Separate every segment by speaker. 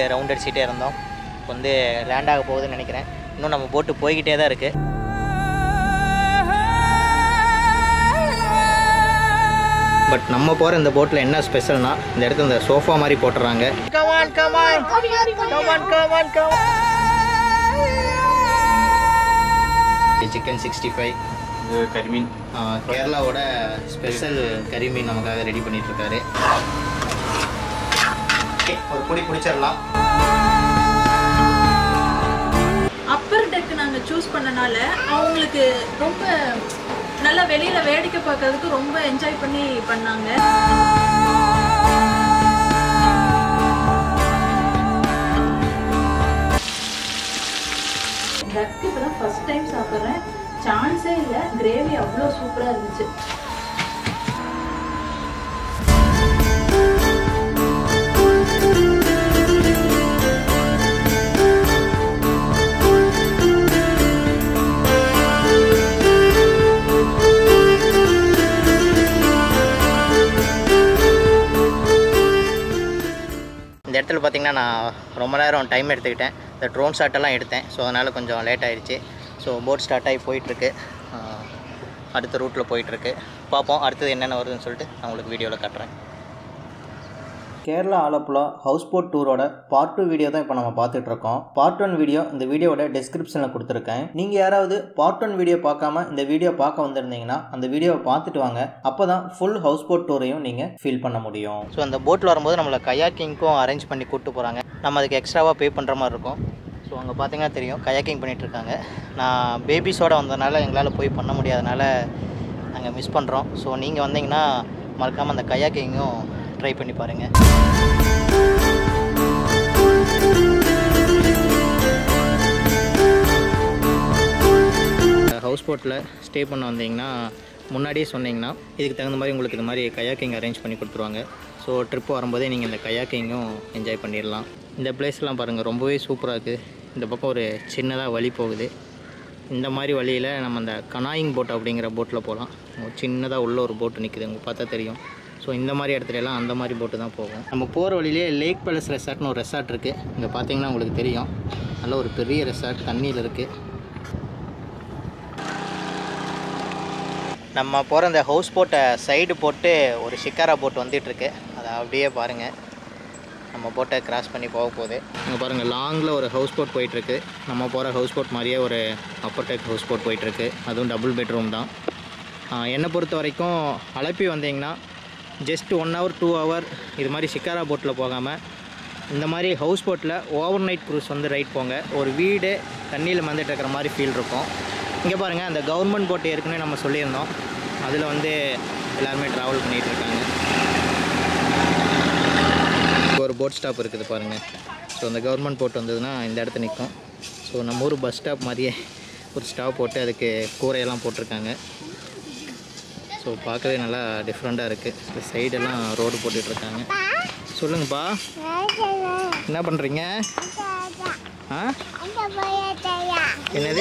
Speaker 1: Round அடிச்சுட்டே இருந்தோம் இப்போ வந்து லேண்ட் ஆக போகுதுன்னு நினைக்கிறேன் இன்னும் நம்ம போட்டு போய்கிட்டே தான் இருக்குது பட் நம்ம போகிற இந்த போட்டில் என்ன ஸ்பெஷல்னா இந்த இடத்துல இந்த சோஃபா மாதிரி போட்டுறாங்க come on come on come on come on come on chicken sixty five
Speaker 2: இது കരിമീൻ
Speaker 1: கேரளாவோட ஸ்பெஷல் கறி மீன் நமக்காக ரெடி பண்ணிட்டு இருக்காரு Okay, ஒரு பொடி பிடிச்சிடலாம்
Speaker 3: அப்பர் டெக் நாங்க சூஸ் பண்ணனால அவங்களுக்கு ரொம்ப நல்லா வெளியில வேடிக்கை பார்க்கறதுக்கு ரொம்ப என்ஜாய் பண்ணி பண்ணாங்க டக் இப்பதான் ஃபர்ஸ்ட் டைம் சாப்பிட்றேன் சான்ஸே இல்லை கிரேவி அவ்வளோ சூப்பராக இருந்துச்சு
Speaker 1: இந்த இடத்துல பார்த்தீங்கன்னா நான் ரொம்ப நேரம் டைம் எடுத்துக்கிட்டேன் இந்த ட்ரோன் ஷாட்டெல்லாம் எடுத்தேன் ஸோ அதனால் கொஞ்சம் லேட் ஆயிடுச்சு ஸோ போட் ஸ்டார்ட் ஆகி போயிட்டுருக்கு அடுத்த ரூட்டில் போயிட்டுருக்கு பார்ப்போம் அடுத்தது என்னென்ன வருதுன்னு சொல்லிட்டு நான் உங்களுக்கு வீடியோவில் காட்டுறேன் கேரளா ஆலப்புழா ஹவுஸ் போட் டூரோட பார்ட் டூ வீடியோ தான் இப்போ நம்ம பார்த்துட்டு இருக்கோம் பார்ட் ஒன் வீடியோ இந்த வீடியோவோட டிஸ்கிரிப்ஷனில் கொடுத்துருக்கேன் நீங்கள் யாராவது பார்ட் ஒன் வீடியோ பார்க்காம இந்த வீடியோ பார்க்க வந்திருந்தீங்கன்னா அந்த வீடியோவை பார்த்துட்டு வாங்க அப்போ தான் ஃபுல் ஹவுஸ் போட் டூரையும் நீங்கள் ஃபீல் பண்ண முடியும் ஸோ அந்த போட்டில் வரும்போது நம்மளை கயாக்கிங்க்கும் அரேஞ்ச் பண்ணி கூப்பிட்டு போகிறாங்க நம்ம அதுக்கு எக்ஸ்ட்ராவாக பே பண்ணுற மாதிரி இருக்கும் ஸோ அங்கே பார்த்தீங்கன்னா தெரியும் கயாக்கிங் பண்ணிகிட்டு இருக்காங்க நான் பேபிஸோட வந்ததுனால எங்களால் போய் பண்ண முடியாதனால நாங்கள் மிஸ் பண்ணுறோம் ஸோ நீங்கள் வந்தீங்கன்னா மறக்காமல் அந்த கயாக்கிங்கும் ட்ரை பண்ணி பாருங்கள் ஹவுஸ் போட்டில் ஸ்டே பண்ண வந்தீங்கன்னா முன்னாடியே சொன்னீங்கன்னா இதுக்கு தகுந்த மாதிரி உங்களுக்கு இந்த மாதிரி கயாக்கிங் அரேஞ்ச் பண்ணி கொடுத்துருவாங்க ஸோ ட்ரிப் வரும்போதே நீங்கள் இந்த கயாக்கிங்கும் என்ஜாய் பண்ணிடலாம் இந்த பிளேஸ்லாம் பாருங்கள் ரொம்பவே சூப்பராக இருக்குது இந்த பக்கம் ஒரு சின்னதாக வழி போகுது இந்த மாதிரி வழியில் நம்ம அந்த கனாயிங் போட் அப்படிங்கிற போட்டில் போகலாம் சின்னதாக உள்ள ஒரு போட்டு நிற்குது உங்களுக்கு பார்த்தா தெரியும் ஸோ இந்த மாதிரி இடத்துல எல்லாம் அந்த மாதிரி போட்டு தான் போகும் நம்ம போகிற வழியிலே லேக் பேலஸ் ரெசார்ட்னு ஒரு ரெசார்ட் இருக்குது இங்கே பார்த்தீங்கன்னா உங்களுக்கு தெரியும் நல்ல ஒரு பெரிய ரெசார்ட் தண்ணியில் இருக்குது நம்ம போகிற இந்த ஹவுஸ் போட்டை சைடு போட்டு ஒரு ஷிக்காரா போட் வந்துட்டுருக்கு அதை அப்படியே பாருங்கள் நம்ம போட்டை கிராஸ் பண்ணி போக போகுது இங்கே பாருங்கள் லாங்கில் ஒரு ஹவுஸ் போட் போயிட்டுருக்கு நம்ம போகிற ஹவுஸ் போட் மாதிரியே ஒரு அப்பர் டெக் ஹவுஸ் போட் போயிட்டுருக்கு அதுவும் டபுள் பெட்ரூம் தான் ஆஹ் என்னை பொறுத்த வரைக்கும் அலப்பி வந்தீங்கன்னா just one hour two hour இது மாதிரி ஷிக்காரா போட்டில் போகாமல் இந்த மாதிரி ஹவுஸ் போட்டில் ஓவர் நைட் க்ரூஸ் வந்து ரைட் போங்க ஒரு வீடு தண்ணியில் மந்துட்டு இருக்கிற மாதிரி ஃபீல் இருக்கும் இங்கே பாருங்கள் அந்த கவர்மெண்ட் போட் ஏற்கனவே நம்ம சொல்லியிருந்தோம் அதில் வந்து எல்லாருமே ட்ராவல் பண்ணிகிட்டு இருக்காங்க இங்க ஒரு போட் ஸ்டாப் இருக்குது பாருங்கள் ஸோ அந்த கவர்மெண்ட் போட் வந்ததுன்னா இந்த இடத்துல நிற்கும் ஸோ நம்ம ஊர் பஸ் ஸ்டாப் மாதிரியே ஒரு ஸ்டாப் போட்டு அதுக்கு கூரையெல்லாம் போட்டிருக்காங்க ஸோ பார்க்கவே நல்லா டிஃப்ரெண்ட்டாக இருக்குது இந்த சைடெல்லாம் ரோடு போட்டுட்ருக்காங்க சொல்லுங்கப்பா என்ன பண்ணுறீங்க ஆ என்னது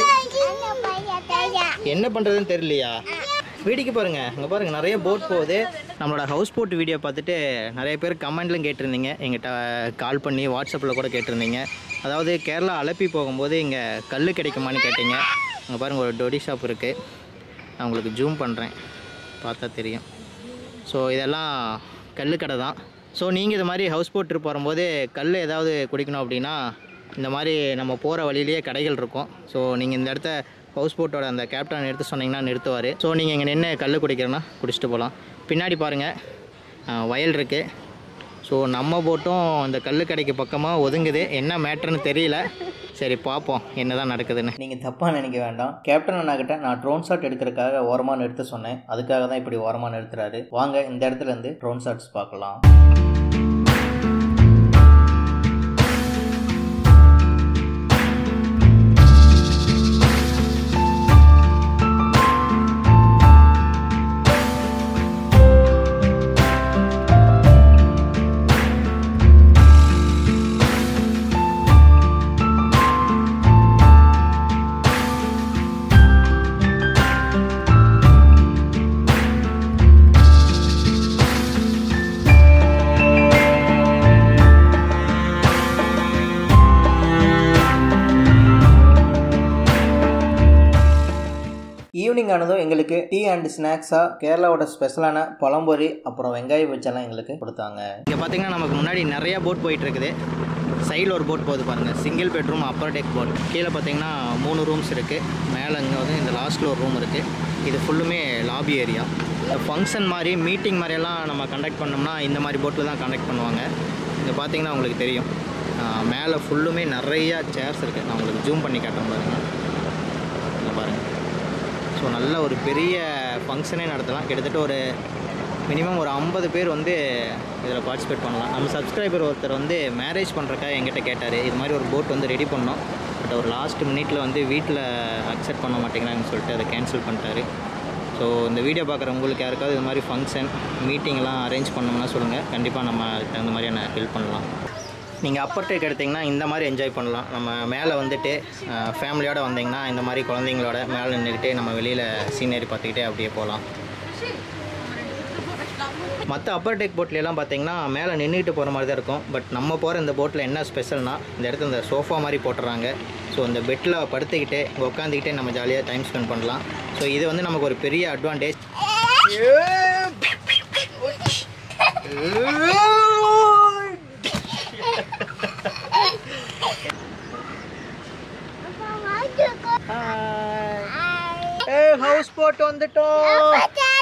Speaker 1: என்ன பண்ணுறதுன்னு தெரியலையா வேடிக்கை பாருங்க அங்கே பாருங்க நிறைய போட் போகுது நம்மளோட ஹவுஸ் போட் வீடியோ பார்த்துட்டு நிறைய பேர் கமெண்ட்லையும் கேட்டிருந்தீங்க எங்கிட்ட கால் பண்ணி வாட்ஸ்அப்பில் கூட கேட்டிருந்தீங்க அதாவது கேரளா அலப்பி போகும்போது இங்கே கல் கிடைக்குமான்னு கேட்டீங்க அங்கே பாருங்கள் ஒரு டொடி ஷாப் இருக்குது நான் உங்களுக்கு ஜூம் பண்ணுறேன் பார்த்தா தெரியும் ஸோ இதெல்லாம் கல் கடை தான் ஸோ நீங்கள் இது மாதிரி ஹவுஸ் போட் ட்ரிப் வரும்போது கல் ஏதாவது குடிக்கணும் அப்படின்னா இந்த மாதிரி நம்ம போகிற வழியிலேயே கடைகள் இருக்கும் ஸோ நீங்கள் இந்த இடத்த ஹவுஸ் போட்டோட அந்த கேப்டன் எடுத்து சொன்னீங்கன்னா நிறுத்துவார் ஸோ நீங்கள் இங்கே நின்று கல் குடிக்கிறேன்னா குடிச்சிட்டு போகலாம் பின்னாடி பாருங்கள் வயல் இருக்குது ஸோ நம்ம போட்டும் இந்த கல் கடைக்கு பக்கமாக ஒதுங்குது என்ன மேட்ருன்னு தெரியல சரி பார்ப்போம் என்ன தான் நடக்குதுன்னு நீங்கள் தப்பாக நினைக்க வேண்டாம் கேப்டன் அண்ணாக்கிட்ட நான் ட்ரோன் ஷாட் எடுக்கிறதுக்காக ஓரமாக நிறுத்த சொன்னேன் அதுக்காக தான் இப்படி ஓரமாக நிறுத்துறாரு வாங்க இந்த இடத்துல இருந்து ட்ரோன் ஷாட்ஸ் பார்க்கலாம் ஈவினிங் ஆனதும் எங்களுக்கு டீ அண்ட் ஸ்நாக்ஸாக கேரளாவோட ஸ்பெஷலான பழம்பொரி அப்புறம் வெங்காய பச்செல்லாம் எங்களுக்கு கொடுத்தாங்க இங்கே பார்த்தீங்கன்னா நமக்கு முன்னாடி நிறைய போட் போயிட்டு இருக்குது சைடில் ஒரு போட் போகுது பாருங்கள் single bedroom upper deck boat கீழே பார்த்தீங்கன்னா மூணு ரூம்ஸ் இருக்குது மேலே இங்கே வந்து இந்த லாஸ்ட்டில் ஒரு ரூம் இருக்குது இது ஃபுல்லுமே லாபி ஏரியா ஃபங்க்ஷன் மாதிரி மீட்டிங் மாதிரியெல்லாம் நம்ம கண்டக்ட் பண்ணோம்னா இந்த மாதிரி போட்டில் தான் கண்டக்ட் பண்ணுவாங்க இங்கே பார்த்தீங்கன்னா உங்களுக்கு தெரியும் ஆஹ் மேலே ஃபுல்லுமே நிறையா சேர்ஸ் இருக்குது நான் உங்களுக்கு ஜூம் பண்ணி காட்டுறேன் பாருங்கள் இங்கே பாருங்கள் ஸோ நல்ல ஒரு பெரிய ஃபங்க்ஷனே நடத்தலாம் கிட்டத்தட்ட ஒரு மினிமம் ஒரு ஐம்பது பேர் வந்து இதில் பார்ட்டிசிபேட் பண்ணலாம் நம்ம சப்ஸ்கிரைபர் ஒருத்தர் வந்து மேரேஜ் பண்ணுறக்கா என்கிட்ட கேட்டார் இது மாதிரி ஒரு போட் வந்து ரெடி பண்ணோம் பட் ஒரு லாஸ்ட் மினிட்ல வந்து வீட்டில் அக்செப்ட் பண்ண மாட்டேங்கிறாங்கன்னு சொல்லிட்டு அதை கேன்சல் பண்ணிட்டாரு ஸோ இந்த வீடியோ பார்க்குற உங்களுக்கு யாருக்காவது இது மாதிரி ஃபங்க்ஷன் மீட்டிங்லாம் அரேஞ்ச் பண்ணோம்னா சொல்லுங்கள் கண்டிப்பாக நம்ம அதுக்கு தகுந்த மாதிரியான ஹெல்ப் பண்ணலாம் நீங்கள் அப்பர் டேக் எடுத்திங்கன்னா இந்த மாதிரி என்ஜாய் பண்ணலாம் நம்ம மேலே வந்துட்டு ஃபேமிலியோட வந்தீங்கன்னா இந்த மாதிரி குழந்தைங்களோட மேலே நின்றுக்கிட்டே நம்ம வெளியில் சீனரி பார்த்துக்கிட்டே அப்படியே போகலாம் மற்ற அப்பர் டேக் போட்லலாம் பார்த்தீங்கன்னா மேலே நின்றுட்டு போகிற மாதிரி தான் இருக்கும் பட் நம்ம போகிற இந்த போட்டில் என்ன ஸ்பெஷல்னா இந்த இடத்துல இந்த சோஃபா மாதிரி போட்டுறாங்க ஸோ இந்த பெட்டில் படுத்துக்கிட்டே இங்கே உட்காந்துக்கிட்டே நம்ம ஜாலியாக டைம் ஸ்பெண்ட் பண்ணலாம் ஸோ இது வந்து நமக்கு ஒரு பெரிய அட்வான்டேஜ் ஏ ஹவுஸ் போட் வந்துட்டோம்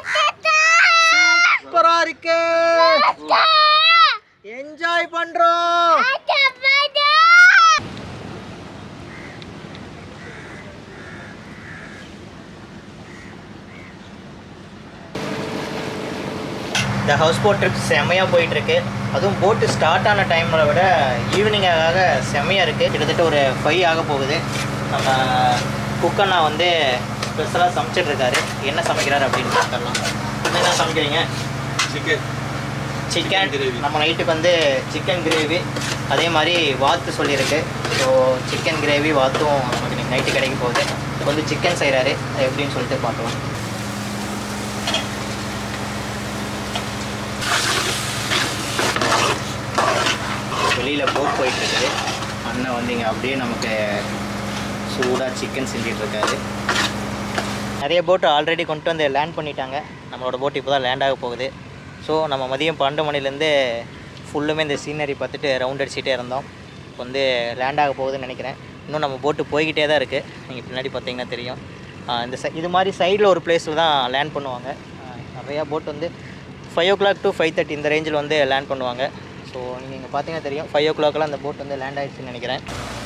Speaker 1: சூப்பரா இருக்கு என்ஜாய் பண்றோம் இந்த ஹவுஸ் போட் ட்ரிப் செம்மையாக போயிட்டுருக்கு அதுவும் போட்டு ஸ்டார்ட் ஆன டைமில் விட ஈவினிங்காக செம்மையாக இருக்குது கிட்டத்தட்ட ஒரு ஃபைவ் ஆக போகுது நம்ம குக்கண்ணா வந்து ஸ்பெஷலாக சமைச்சிட்ருக்காரு என்ன சமைக்கிறாரு அப்படின்னு பார்த்துடலாம் என்ன சமைக்கிறீங்க
Speaker 2: சிக்கன்
Speaker 1: சிக்கன்
Speaker 2: gravy.
Speaker 1: நம்ம நைட்டுக்கு வந்து சிக்கன் கிரேவி அதே மாதிரி வாத்து சொல்லியிருக்கு ஸோ சிக்கன் கிரேவி வாத்தும் நமக்கு இன்னைக்கு நைட்டு கிடைக்க போகுது இப்போ வந்து சிக்கன் செய்கிறாரு அது எப்படின்னு சொல்லிட்டு பார்க்கலாம் வெளியில் போட் போயிட்டு இருக்குது அண்ணன் வந்து இங்கே அப்படியே நமக்கு சூடாக சிக்கன் செஞ்சிட்டு இருக்காரு நிறைய போட்டு ஆல்ரெடி கொண்டு வந்து லேண்ட் பண்ணிட்டாங்க நம்மளோட போட் இப்போ தான் லேண்ட் ஆக போகுது ஸோ நம்ம மதியம் பன்னெண்டு மணிலேருந்து ஃபுல்லுமே இந்த சீனரி பார்த்துட்டு ரவுண்ட் அடிச்சுட்டே இருந்தோம் இப்போ வந்து லேண்ட் ஆக போகுதுன்னு நினைக்கிறேன் இன்னும் நம்ம போட்டு போய்கிட்டே தான் இருக்குது நீங்கள் பின்னாடி பார்த்தீங்கன்னா தெரியும் ஆஹ் இந்த சை இது மாதிரி சைடில் ஒரு பிளேஸில் தான் லேண்ட் பண்ணுவாங்க ஆஹ் நிறையா போட் வந்து five o'clock to five thirty இந்த ரேஞ்சில் வந்து லேண்ட் பண்ணுவாங்க ஸோ நீங்கள் இங்கே பார்த்தீங்கன்னா தெரியும் ஃபைவ் ஓ கிளாக்லாம் அந்த போட் வந்து லேண்ட் ஆயிடுச்சுன்னு நினைக்கிறேன்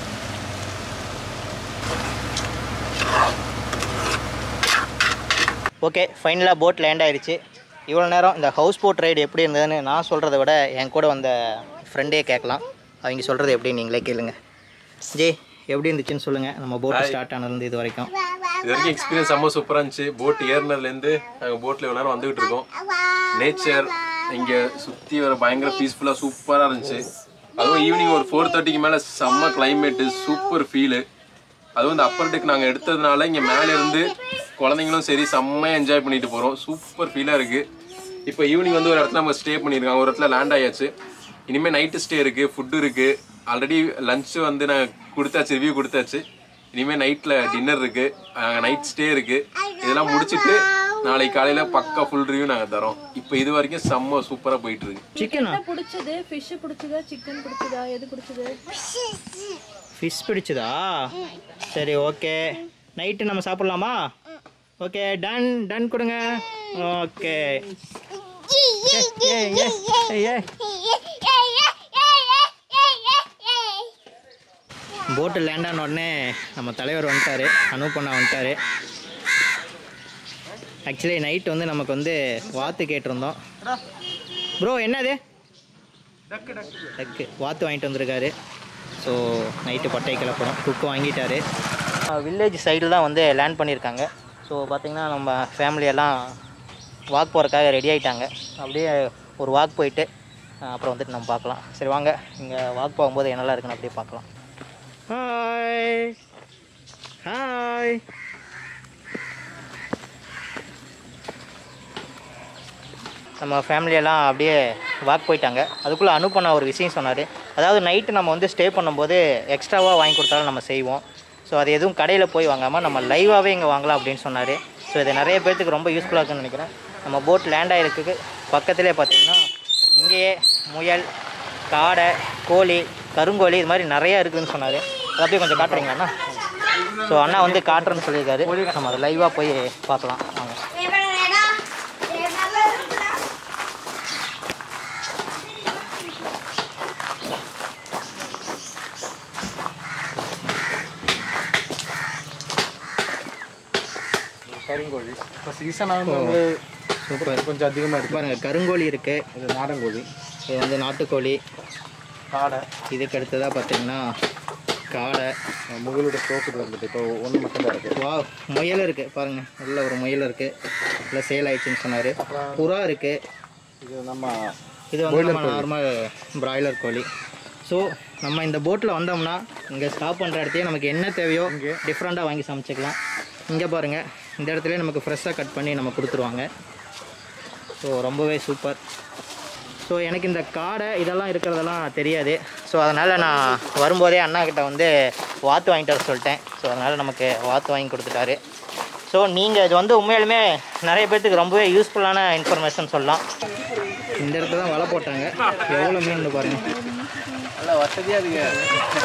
Speaker 1: ஓகே ஃபைனலாக போட் லேண்ட் ஆயிடுச்சு இவ்வளோ நேரம் இந்த ஹவுஸ் போட் ரைடு எப்படி இருந்ததுன்னு நான் சொல்கிறத விட என் கூட வந்த ஃப்ரெண்டே கேட்கலாம் அவங்க சொல்கிறது எப்படி நீங்களே கேளுங்க ஜே எப்படி இருந்துச்சுன்னு சொல்லுங்கள் நம்ம போட் ஸ்டார்ட் ஆனதுலேருந்து இது வரைக்கும்
Speaker 2: இது வரைக்கும் எக்ஸ்பீரியன்ஸ் செம்ம சூப்பராக இருந்துச்சு போட் ஏறினதுலேருந்து நாங்கள் போட்டில் இவ்வளோ நேரம் வந்துகிட்டு இருக்கோம் நேச்சர் இங்கே சுற்றி வர பயங்கர பீஸ்ஃபுல்லாக சூப்பராக இருந்துச்சு அதுவும் ஈவினிங் ஒரு ஃபோர் தேர்ட்டிக்கு மேலே செம்ம கிளைமேட்டு சூப்பர் ஃபீலு அதுவும் இந்த அப்பர் டெக் நாங்கள் எடுத்ததுனால இங்கே மேலே இருந்து குழந்தைங்களும் சரி செம்மையாக என்ஜாய் பண்ணிட்டு போகிறோம் சூப்பர் ஃபீலாக இருக்குது இப்போ ஈவினிங் வந்து ஒரு இடத்துல நம்ம ஸ்டே பண்ணியிருக்காங்க ஒரு இடத்துல லேண்ட் ஆயாச்சு இனிமேல் நைட்டு ஸ்டே இருக்குது ஃபுட்டு இருக்குது ஆல்ரெடி லஞ்சு வந்து நான் கொடுத்தாச்சு ரிவ்யூ கொடுத்தாச்சு இனிமேல் நைட்டில் டின்னர் இருக்குது நைட் ஸ்டே இருக்குது இதெல்லாம் முடிச்சிட்டு நாளைக்கு காலையில் பக்கா ஃபுல் ரிவ்யூ நாங்கள் தரோம் இப்போ இது வரைக்கும் செம்ம சூப்பராக போயிட்டு இருக்கு
Speaker 1: சிக்கனா
Speaker 3: என்ன பிடிச்சது ஃபிஷ் பிடிச்சதா சிக்கன் பிடிச்சதா எது பிடிச்சது
Speaker 1: ஃபிஷ் பிடிச்சதா சரி ஓகே நைட்டு நம்ம சாப்பிட்லாமா ஓகே டன் டன் கொடுங்க ஓகே ஏ ஏ ஏ போட்டு லேண்ட் ஆன உடனே நம்ம தலைவர் வந்துட்டார் அனூப் பண்ணா வந்துட்டார் ஆக்சுவலி நைட் வந்து நமக்கு வந்து வாத்து கேட்டிருந்தோம் ப்ரோ என்னது டக்கு வாத்து வாங்கிட்டு வந்திருக்காரு ஸோ நைட்டு பட்டை கிளப்பணும் குக்கு வாங்கிட்டாரு வில்லேஜ் சைடில் தான் வந்து லேண்ட் பண்ணியிருக்காங்க ஸோ பார்த்திங்கன்னா நம்ம ஃபேமிலியெல்லாம் வாக் போகிறக்காக ரெடி ஆகிட்டாங்க அப்படியே ஒரு வாக் போயிட்டு அஹ், அப்புறம் வந்துட்டு நம்ம பார்க்கலாம் சரி வாங்க இங்கே வாக் போகும்போது என்னெல்லாம் இருக்குன்னு அப்படியே பார்க்கலாம் ஹாய் ஹாய் நம்ம ஃபேமிலியெல்லாம் அப்படியே வாக் போயிட்டாங்க அதுக்குள்ளே அனுப்பண்ண ஒரு விஷயம் சொன்னார் அதாவது நைட்டு நம்ம வந்து ஸ்டே பண்ணும்போது எக்ஸ்ட்ராவாக வாங்கி கொடுத்தாலும் நம்ம செய்வோம் ஸோ அது எதுவும் கடையில் போய் வாங்காமல் நம்ம லைவாகவே இங்கே வாங்கலாம் அப்படின்னு சொன்னார் ஸோ இது நிறைய பேர்த்துக்கு ரொம்ப யூஸ்ஃபுல்லாக இருக்குன்னு நினைக்கிறேன் நம்ம போட் லேண்ட் ஆகிருக்கு பக்கத்துலேயே பார்த்தீங்கன்னா இங்கேயே முயல் காடை கோழி கருங்கோழி இது மாதிரி நிறையா இருக்குதுன்னு சொன்னார் அதை அப்படியே கொஞ்சம் காட்டுறீங்களா அண்ணா ஸோ அண்ணா வந்து காட்டுறேன்னு சொல்லியிருக்காரு நம்ம அதை லைவாக போய் பார்க்கலாம் வாங்க
Speaker 4: கருங்கோழி இப்போ சீசனாக வந்து
Speaker 1: சூப்பர்
Speaker 4: கொஞ்சம் அதிகமாக இருக்கு
Speaker 1: பாருங்கள் கருங்கோழி இருக்குது
Speaker 4: இது நாடங்கோழி
Speaker 1: இது வந்து நாட்டுக்கோழி
Speaker 4: காடை
Speaker 1: இதுக்கு அடுத்ததாக பார்த்தீங்கன்னா காடை
Speaker 4: முகலோட தோக்குது வந்துட்டு இப்போ ஒன்று மட்டும் தான் இருக்குது
Speaker 1: வா முயல் இருக்குது பாருங்கள் உள்ள ஒரு முயல் இருக்குது இல்லை சேல் ஆயிடுச்சுன்னு சொன்னார் புறா இருக்குது
Speaker 4: இது நம்ம
Speaker 1: இது வந்து நம்ம நார்மல் பிராய்லர் கோழி ஸோ நம்ம இந்த போட்டில் வந்தோம்னா இங்கே ஸ்டாப் பண்ணுற இடத்தையே நமக்கு என்ன தேவையோ டிஃப்ரெண்ட்டாக வாங்கி சமைச்சிக்கலாம் இங்கே பாருங்கள் இந்த இடத்துல நமக்கு ஃப்ரெஷ்ஷாக கட் பண்ணி நம்ம கொடுத்துருவாங்க ஸோ ரொம்பவே சூப்பர் ஸோ எனக்கு இந்த காடை இதெல்லாம் இருக்கிறதெல்லாம் தெரியாது ஸோ அதனால் நான் வரும்போதே அண்ணா கிட்ட வந்து வாத்து வாங்கிட்டு வர சொல்லிட்டேன் ஸோ அதனால் நமக்கு வாத்து வாங்கி கொடுத்துட்டாரு ஸோ நீங்கள் இது வந்து உண்மையாலுமே நிறைய பேர்த்துக்கு ரொம்பவே யூஸ்ஃபுல்லான இன்ஃபர்மேஷன் சொல்லலாம் இந்த இடத்துல தான் வலை போட்டாங்க எவ்வளோ மீன் பாருங்க
Speaker 4: நல்லா வசதியாக இருக்கு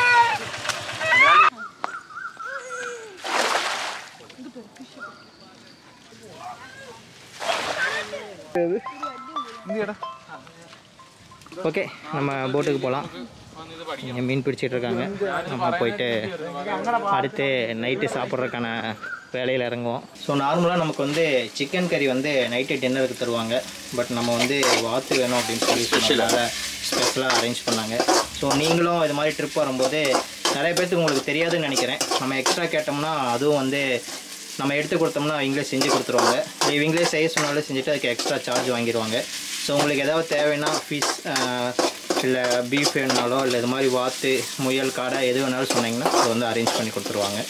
Speaker 4: இந்த இடம்
Speaker 1: ஓகே நம்ம போட்டுக்கு போகலாம் இங்கே மீன் பிடிச்சிட்டு இருக்காங்க நம்ம போயிட்டு அடுத்து நைட்டு சாப்பிட்றதுக்கான வேலையில் இறங்குவோம் ஸோ நார்மலாக நமக்கு வந்து சிக்கன் கறி வந்து நைட்டு டின்னருக்கு தருவாங்க பட் நம்ம வந்து வாத்து வேணும் அப்படின்னு சொல்லி சொன்னதால ஸ்பெஷலாக அரேஞ்ச் பண்ணாங்க ஸோ நீங்களும் இது மாதிரி ட்ரிப் வரும்போது நிறைய பேர்த்துக்கு உங்களுக்கு தெரியாதுன்னு நினைக்கிறேன் நம்ம எக்ஸ்ட்ரா கேட்டோம்னா அதுவும் வந்து நம்ம எடுத்து கொடுத்தோம்னா அவங்களே செஞ்சு கொடுத்துருவாங்க இல்லை இவங்களே செய்ய சொன்னாலும் செஞ்சுட்டு அதுக்கு எக்ஸ்ட்ரா சார்ஜ் வாங்கிடுவாங்க ஸோ உங்களுக்கு ஏதாவது தேவைன்னா ஃபிஷ் இல்லை பீஃப் வேணுனாலோ இல்லை இது மாதிரி வாத்து முயல் காடை எது வேணாலும் சொன்னீங்கன்னா அதை வந்து அரேஞ்ச் பண்ணி கொடுத்துருவாங்க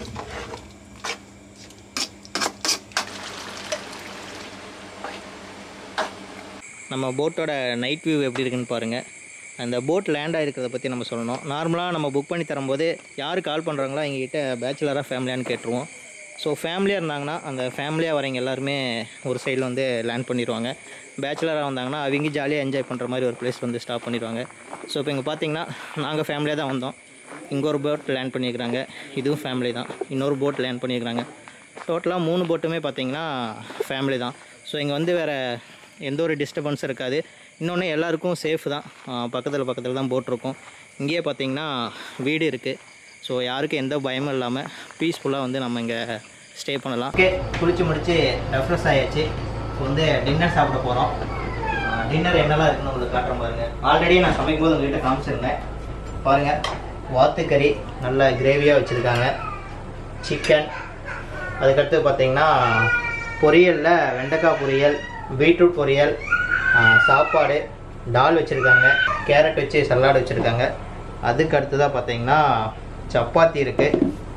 Speaker 1: நம்ம போட்டோட நைட் வியூ எப்படி இருக்குன்னு பாருங்கள் அந்த போட் லேண்ட் ஆகிருக்கிறத பற்றி நம்ம சொல்லணும் நார்மலாக நம்ம புக் பண்ணி தரும்போது யார் கால் பண்ணுறாங்களோ எங்ககிட்ட பேச்சுலராக ஃபேமிலியான்னு கேட்டுருவோம் ஸோ ஃபேமிலியாக இருந்தாங்கன்னா அந்த ஃபேமிலியாக வரவங்க எல்லாருமே ஒரு சைடில் வந்து லேண்ட் பண்ணிடுவாங்க பேச்சுலராக வந்தாங்கன்னா அவங்க ஜாலியாக என்ஜாய் பண்ணுற மாதிரி ஒரு பிளேஸ் வந்து ஸ்டாப் பண்ணிடுவாங்க ஸோ இப்போ இங்கே பார்த்தீங்கன்னா நாங்கள் ஃபேமிலியாக தான் வந்தோம் இங்கே ஒரு போட் லேண்ட் பண்ணியிருக்கிறாங்க இதுவும் ஃபேமிலி தான் இன்னொரு போட் லேண்ட் பண்ணியிருக்கிறாங்க டோட்டலாக மூணு போட்டுமே பார்த்தீங்கன்னா ஃபேமிலி தான் ஸோ இங்கே வந்து வேறு எந்த ஒரு டிஸ்டர்பன்ஸும் இருக்காது இன்னொன்று எல்லாருக்கும் சேஃப் தான் பக்கத்தில் பக்கத்தில் தான் போட் இருக்கும் இங்கேயே பார்த்தீங்கன்னா வீடு இருக்குது ஸோ யாருக்கும் எந்த பயமும் இல்லாமல் பீஸ்ஃபுல்லாக வந்து நம்ம இங்கே ஸ்டே பண்ணலாம் ஓகே குளிச்சு முடிச்சு ரெஃப்ரெஷ் ஆயாச்சு இப்போ வந்து டின்னர் சாப்பிட போகிறோம் டின்னர் என்னெல்லாம் இருக்குன்னு உங்களுக்கு காட்டுறேன் பாருங்க ஆல்ரெடி நான் சமைக்கும் போது உங்ககிட்ட காமிச்சிருந்தேன் பாருங்கள் வாத்துக்கறி நல்ல கிரேவியாக வச்சுருக்காங்க சிக்கன் அதுக்கடுத்து பார்த்தீங்கன்னா பொரியலில் வெண்டைக்காய் பொரியல் பீட்ரூட் பொரியல் ஆ, சாப்பாடு டால் வச்சுருக்காங்க கேரட் வச்சு சலாடு வச்சுருக்காங்க அதுக்கு அடுத்ததாக பார்த்தீங்கன்னா சப்பாத்தி இருக்குது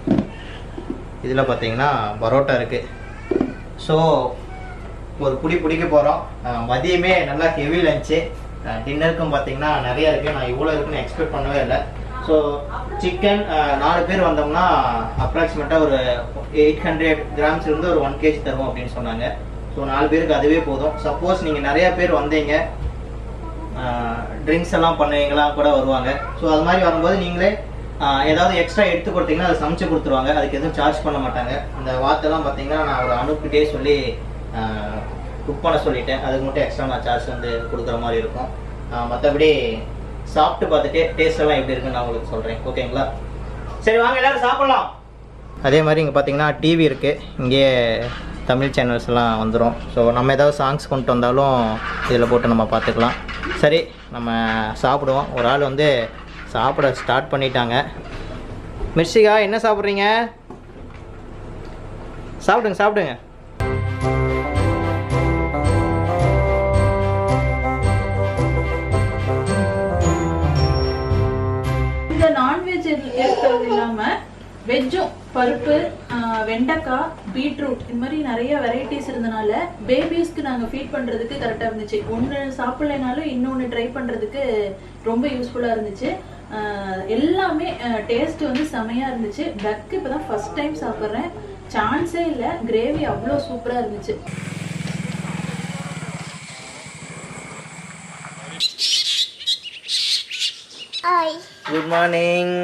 Speaker 1: இதில் பார்த்தீங்கன்னா பரோட்டா இருக்குது ஸோ ஒரு புடி பிடிக்க போகிறோம் மதியமே நல்லா ஹெவி லஞ்சு டின்னருக்கும் பார்த்தீங்கன்னா நிறைய இருக்குது நான் இவ்வளோ இருக்குன்னு எக்ஸ்பெக்ட் பண்ணவே இல்லை ஸோ சிக்கன் நாலு பேர் வந்தோம்னா அப்ராக்சிமேட்டாக ஒரு எயிட் ஹண்ட்ரட் கிராம்ஸ் இருந்து ஒரு ஒன் கேஜி தருவோம் அப்படின்னு சொன்னாங்க ஸோ நாலு பேருக்கு அதுவே போதும் சப்போஸ் நீங்கள் நிறைய பேர் வந்தீங்க ட்ரிங்க்ஸ் எல்லாம் பண்ணுவீங்களா கூட வருவாங்க ஸோ அது மாதிரி வரும்போது நீங்களே ஆஹ், ஏதாவது எக்ஸ்ட்ரா எடுத்து கொடுத்தீங்கன்னா அதை சமைச்சு கொடுத்துருவாங்க அதுக்கு எதுவும் சார்ஜ் பண்ண மாட்டாங்க அந்த வாத்தெல்லாம் பார்த்தீங்கன்னா நான் ஒரு அனுப்பிட்டே சொல்லி குக் பண்ண சொல்லிட்டேன் அதுக்கு மட்டும் எக்ஸ்ட்ரா நான் சார்ஜ் வந்து கொடுக்குற மாதிரி இருக்கும் மற்றபடி சாப்பிட்டு பார்த்துட்டு டேஸ்ட் எல்லாம் எப்படி இருக்குன்னு நான் உங்களுக்கு சொல்கிறேன் ஓகேங்களா சரி வாங்க எல்லாரும் சாப்பிடலாம் அதே மாதிரி இங்கே பார்த்தீங்கன்னா டிவி இருக்குது இங்கேயே தமிழ் சேனல்ஸ் எல்லாம் வந்துடும் ஸோ நம்ம ஏதாவது சாங்ஸ் கொண்டு வந்தாலும் இதில் போட்டு நம்ம பார்த்துக்கலாம் சரி நம்ம சாப்பிடுவோம் ஒரு ஆள் வந்து சாப்பிட ஸ்டார்ட் பண்ணிட்டாங்க மிர்ஷிகா என்ன சாப்பிட்றீங்க சாப்பிடுங்க சாப்பிடுங்க
Speaker 3: இந்த நான்வெஜ் இருக்கிறது இல்லாம வெஜ்ஜும் பருப்பு ஆஹ், வெண்டைக்காய் பீட்ரூட் இந்த மாதிரி நிறைய வெரைட்டிஸ் இருந்தனால பேபிஸ்க்கு நாங்க ஃபீட் பண்றதுக்கு கரெக்டா இருந்துச்சு ஒண்ணு சாப்பிடலைனாலும் இன்னொன்னு ட்ரை பண்றதுக்கு ரொம்ப யூஸ்ஃபுல்லா இருந்துச்சு ஆஹ் எல்லாமே டேஸ்ட் வந்து செமையா இருந்துச்சு டக் இப்பதான் ஃபர்ஸ்ட் டைம் சாப்பிட்றேன் சான்ஸே இல்லை கிரேவி அவ்வளோ சூப்பரா இருந்துச்சு
Speaker 1: குட் மார்னிங்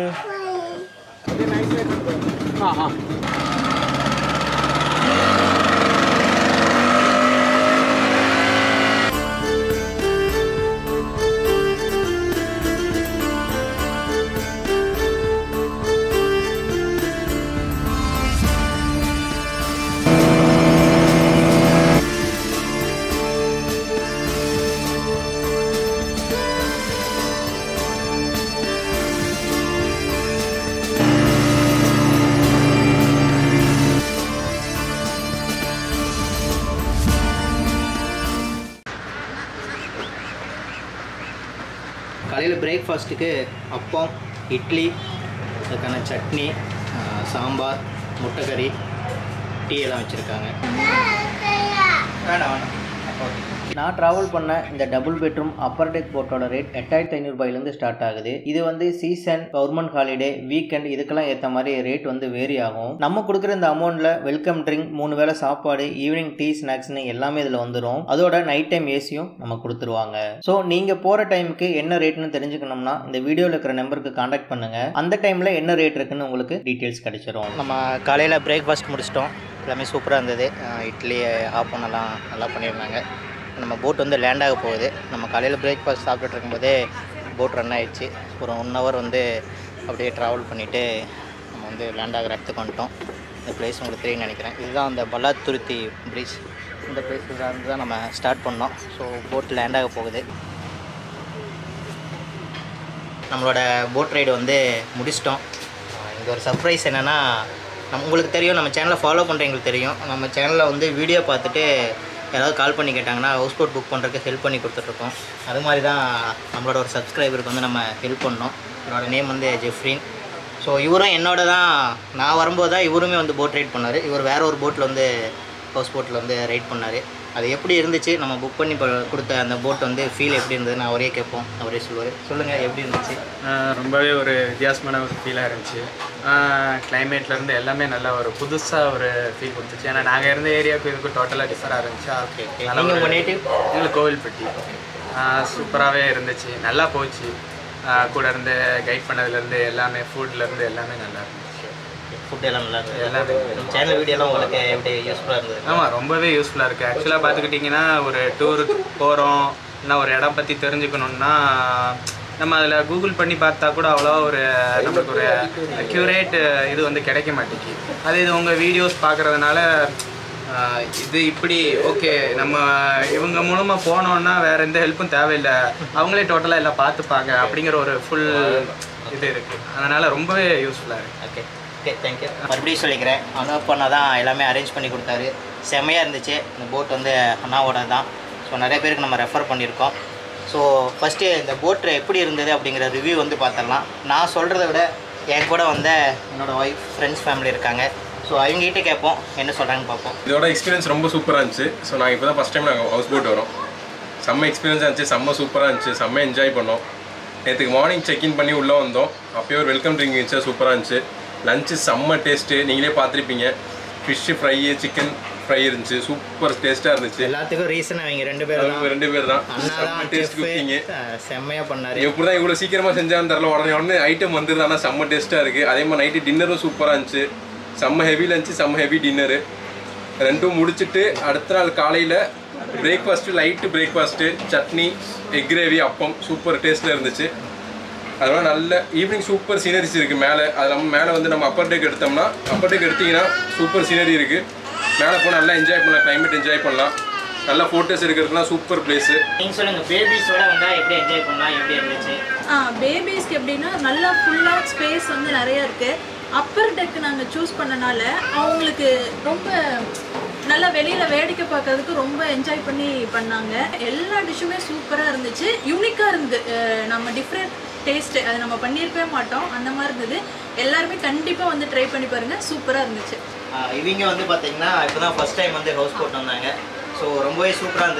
Speaker 1: காலையில் பிரேக்ஃபாஸ்ட்டுக்கு அப்பம் இட்லி அதுக்கான சட்னி ஆ, சாம்பார் முட்டைக்கறி டீ எல்லாம் வச்சுருக்காங்க வேணாம் வேணாம் ஓகே நான் ட்ராவல் பண்ண இந்த டபுள் பெட்ரூம் அப்பர் டெக் போட்டோட ரேட் எட்டாயிரத்தி ஐநூறுபாயிலேருந்து ஸ்டார்ட் ஆகுது இது வந்து சீசன் கவர்மெண்ட் ஹாலிடே வீக்கெண்ட் இதுக்கெல்லாம் ஏற்ற மாதிரி ரேட் வந்து வேரி ஆகும் நம்ம கொடுக்குற இந்த அமௌண்ட்டில் வெல்கம் ட்ரிங்க் மூணு வேளை சாப்பாடு ஈவினிங் டீ ஸ்நாக்ஸ்னு எல்லாமே இதில் வந்துடும் அதோட நைட் டைம் ஏசியும் நம்ம கொடுத்துருவாங்க ஸோ நீங்கள் போகிற டைமுக்கு என்ன ரேட்னு தெரிஞ்சுக்கணும்னா இந்த வீடியோவில் இருக்கிற நம்பருக்கு காண்டாக்ட் பண்ணுங்கள் அந்த டைமில் என்ன ரேட் இருக்குன்னு உங்களுக்கு டீட்டெயில்ஸ் கிடைச்சிரும் நம்ம காலையில் பிரேக்ஃபாஸ்ட் முடிச்சிட்டோம் எல்லாமே சூப்பராக இருந்தது அஹ் இட்லி ஆப்பம் எல்லாம் நல்லா பண்ணியிருந்தாங்க நம்ம போட் வந்து லேண்ட் ஆக போகுது நம்ம காலையில் பிரேக்ஃபாஸ்ட் சாப்பிட்டுட்டு இருக்கும்போதே போட் ரன் ஆயிடுச்சு ஒரு ஒன் ஹவர் வந்து அப்படியே ட்ராவல் பண்ணிவிட்டு நம்ம வந்து லேண்ட் ஆகிற இடத்துக்கு வந்துட்டோம் இந்த பிளேஸ் உங்களுக்கு தெரியும்னு நினைக்கிறேன் இதுதான் அந்த பல்லாத்துருத்தி பிரிட்ஜ் இந்த பிளேஸில் இருந்து தான் நம்ம ஸ்டார்ட் பண்ணோம் ஸோ போட் லேண்ட் ஆக போகுது நம்மளோட போட் ரைடு வந்து முடிச்சிட்டோம் இங்கே ஒரு சர்ப்ரைஸ் என்னென்னா நம்ம உங்களுக்கு தெரியும் நம்ம சேனலை ஃபாலோ பண்ணுறவங்களுக்கு தெரியும் நம்ம சேனலில் வந்து வீடியோ பார்த்துட்டு யாராவது கால் பண்ணி கேட்டாங்கன்னா ஹவுஸ் போட் புக் பண்ணுறதுக்கு ஹெல்ப் பண்ணி கொடுத்துட்ருக்கோம் அது மாதிரி தான் நம்மளோட ஒரு சப்ஸ்கிரைபருக்கு வந்து நம்ம ஹெல்ப் பண்ணோம் என்னோட நேம் வந்து ஜெஃப்ரின் ஸோ இவரும் என்னோட தான் நான் வரும்போது தான் இவருமே வந்து போட் ரைட் பண்ணார் இவர் வேற ஒரு போட்டில் வந்து ஹவுஸ் போட்டில் வந்து ரைட் பண்ணார் அது எப்படி இருந்துச்சு நம்ம புக் பண்ணி ப- கொடுத்த அந்த போட் வந்து ஃபீல் எப்படி இருந்ததுன்னு அவரே கேட்போம் அவரே சொல்லுவார் சொல்லுங்கள் எப்படி இருந்துச்சு
Speaker 5: ஆஹ் ரொம்பவே ஒரு வித்தியாசமான ஒரு ஃபீலாக இருந்துச்சு climate ல இருந்து எல்லாமே நல்ல ஒரு புதுசாக ஒரு ஃபீல் கொடுத்துச்சு ஏன்னா நாங்கள் இருந்த ஏரியாவுக்கு இதுக்கு டோட்டலாக டிஃபராக இருந்துச்சா
Speaker 1: ஓகே ஓகே
Speaker 5: நல்ல
Speaker 1: நீங்கள்
Speaker 5: ஒரு-
Speaker 1: உங்கள் நேட்டிவ்
Speaker 5: எங்களுக்கு கோவில்பட்டி சூப்பராகவே இருந்துச்சு நல்லா போச்சு ஆஹ் கூட இருந்து கைட் பண்ணதுலேருந்து எல்லாமே ஃபுட்லேருந்து எல்லாமே நல்லா இருந்துச்சு
Speaker 1: ஃபுட் எல்லாம் நல்லா இருந்தது
Speaker 5: எல்லாமே
Speaker 1: சேனல் வீடியோலாம் உங்களுக்கு எப்படி யூஸ்ஃபுல்லாக இருந்தது
Speaker 5: ஆமாம் ரொம்பவே யூஸ்ஃபுல்லாக இருக்குது ஆக்சுவலாக பார்த்துக்கிட்டிங்கன்னா ஒரு டூருக்கு போகிறோம் இல்லை ஒரு இடம் பற்றி தெரிஞ்சுக்கணுன்னா நம்ம அதில் கூகுள் பண்ணி பார்த்தா கூட அவ்வளோ ஒரு நம்மளுக்கு ஒரு அக்யூரேட் இது வந்து கிடைக்க மாட்டேங்குது அதே இது உங்கள் வீடியோஸ் பார்க்குறதுனால இது இப்படி ஓகே நம்ம இவங்க மூலமாக போனோன்னா வேறு எந்த ஹெல்ப்பும் தேவையில்லை அவங்களே டோட்டலாக எல்லாம் பார்த்துப்பாங்க அப்படிங்கிற ஒரு ஃபுல் இது இருக்குது அதனால் ரொம்பவே யூஸ்ஃபுல்லாக இருக்குது
Speaker 1: ஓகே ஓகே தேங்க்யூ மறுபடியும் சொல்லிக்கிறேன் அனுப் அண்ணா தான் எல்லாமே அரேஞ்ச் பண்ணி கொடுத்தாரு செம்மையாக இருந்துச்சு இந்த போட் வந்து அண்ணாவோட தான் ஸோ நிறைய பேருக்கு நம்ம ரெஃபர் பண்ணியிருக்கோம் ஸோ ஃபஸ்ட்டு இந்த போட் எப்படி இருந்தது அப்படிங்கிற ரிவ்யூ வந்து பார்த்துடலாம் நான் சொல்கிறத விட என் கூட வந்த என்னோடய ஒய்ஃப் ஃப்ரெண்ட்ஸ் ஃபேமிலி இருக்காங்க ஸோ அவங்ககிட்ட கேட்போம் என்ன சொல்கிறாங்கன்னு பார்ப்போம்
Speaker 2: இதோட எக்ஸ்பீரியன்ஸ் ரொம்ப சூப்பராக இருந்துச்சு ஸோ நாங்கள் இப்போ தான் ஃபஸ்ட் டைம் நாங்கள் ஹவுஸ் போட் வரோம் செம்ம எக்ஸ்பீரியன்ஸாக இருந்துச்சு செம்ம சூப்பராக இருந்துச்சு செம்ம என்ஜாய் பண்ணோம் நேற்றுக்கு மார்னிங் செக்இன் பண்ணி உள்ளே வந்தோம் அப்போயே ஒரு வெல்கம் ட்ரிங்க் இருந்துச்சு சூப்பராக இருந்துச்சு லஞ்சு செம்ம டேஸ்ட்டு நீங்களே பார்த்துருப்பீங்க ஃபிஷ்ஷு ஃப்ரை சிக்கன் ஃப்ரை இருந்துச்சு சூப்பர் டேஸ்ட்டாக இருந்துச்சு
Speaker 1: எல்லாத்துக்கும் ரீசன் அவங்க ரெண்டு பேரும்
Speaker 2: அவங்க
Speaker 1: தான்
Speaker 2: ரெண்டு பேர் தான்
Speaker 1: அண்ணா
Speaker 2: செம்ம
Speaker 1: தான்
Speaker 2: டேஸ்ட் குக்கிங்கு
Speaker 1: செம்மையாக பண்ணார்
Speaker 2: எப்படி தான் இவ்வளோ சீக்கிரமாக செஞ்சான்னு தெரில உடனே உடனே ஐட்டம் வந்துருது ஆனால் செம்ம டேஸ்ட்டாக இருக்குது அதே மாதிரி நைட்டு டின்னரும் சூப்பராக இருந்துச்சு செம்ம ஹெவி லஞ்சு செம்ம ஹெவி டின்னரு ரெண்டும் முடிச்சுட்டு அடுத்த நாள் காலையில் breakfast light breakfast chutney egg gravy appam super டேஸ்ட்டில் இருந்துச்சு அதெல்லாம் நல்ல ஈவினிங் சூப்பர் சீனரிஸ் இருக்குது மேலே அது இல்லாமல் மேலே வந்து நம்ம அப்பர் டேக் எடுத்தோம்னா அப்பர் டேக் எடுத்தீங்கன்னா சூப்பர் சீனரி இருக்குது மேலே போய் நல்லா என்ஜாய் பண்ணலாம் climate என்ஜாய் பண்ணலாம் நல்லா ஃபோட்டோஸ் எடுக்கிறதுலாம் சூப்பர் பிளேஸு
Speaker 1: நீங்கள் சொல்லுங்கள் பேபிஸோட வந்தால் எப்படி என்ஜாய் பண்ணலாம் எப்படி இருந்துச்சு
Speaker 3: ஆ பேபிஸ்க்கு எப்படின்னா நல்லா ஃபுல்லாக ஸ்பேஸ் வந்து நிறைய இருக்கு அப்பர் டெக் நாங்கள் சூஸ் பண்ணனால அவங்களுக்கு ரொம்ப நல்லா வெளியில வேடிக்கை பார்க்கறதுக்கு ரொம்ப என்ஜாய் பண்ணி பண்ணாங்க எல்லா டிஷ்ஷுமே சூப்பராக இருந்துச்சு யூனிக்காக இருந்தது அஹ் நம்ம டிஃப்ரெண்ட் டேஸ்ட் அது நம்ம பண்ணியிருக்கவே மாட்டோம் அந்த மாதிரி இருந்தது எல்லாருமே கண்டிப்பாக வந்து ட்ரை பண்ணி பாருங்க சூப்பராக இருந்துச்சு
Speaker 1: ஆஹ் இவங்க வந்து பார்த்தீங்கன்னா இப்போ தான் ஃபஸ்ட் டைம் வந்து ஹவுஸ் போட் வந்தாங்க ஸோ ரொம்பவே சூப்பராக இருந்தது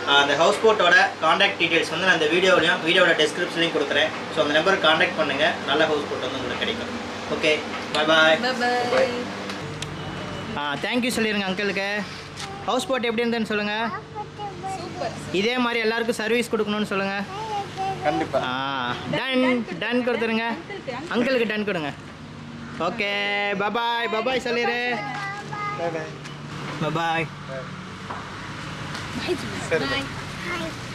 Speaker 1: அந்த ஹவுஸ் போட்டோட காண்டாக்ட் டீடைல்ஸ் வந்து நான் இந்த வீடியோலையும் வீடியோட டெஸ்கிரிப்ஷன்லையும் கொடுக்குறேன் ஸோ அந்த நம்பருக்கு காண்டாக்ட் பண்ணுங்கள் நல்ல ஹவுஸ் போட் வந்து உங்களுக்கு கிடைக்கும் ஓகே பாய் பாய்
Speaker 3: பாய்
Speaker 1: ஆ தேங்க்யூ சொல்லிடுங்க அங்கிளுக்கு ஹவுஸ் போட் எப்படி இருந்ததுன்னு சொல்லுங்கள் இதே மாதிரி எல்லாருக்கும் சர்வீஸ் கொடுக்கணும்னு சொல்லுங்கள்
Speaker 4: கண்டிப்பா
Speaker 1: ஆ டன் டன் கொடுத்துருங்க அங்கிளுக்கு டன் கொடுங்க ஓகே பபாய் பபாய் சொல்லிடு
Speaker 4: பை பை
Speaker 1: பபாய்
Speaker 4: சரி
Speaker 3: பாய்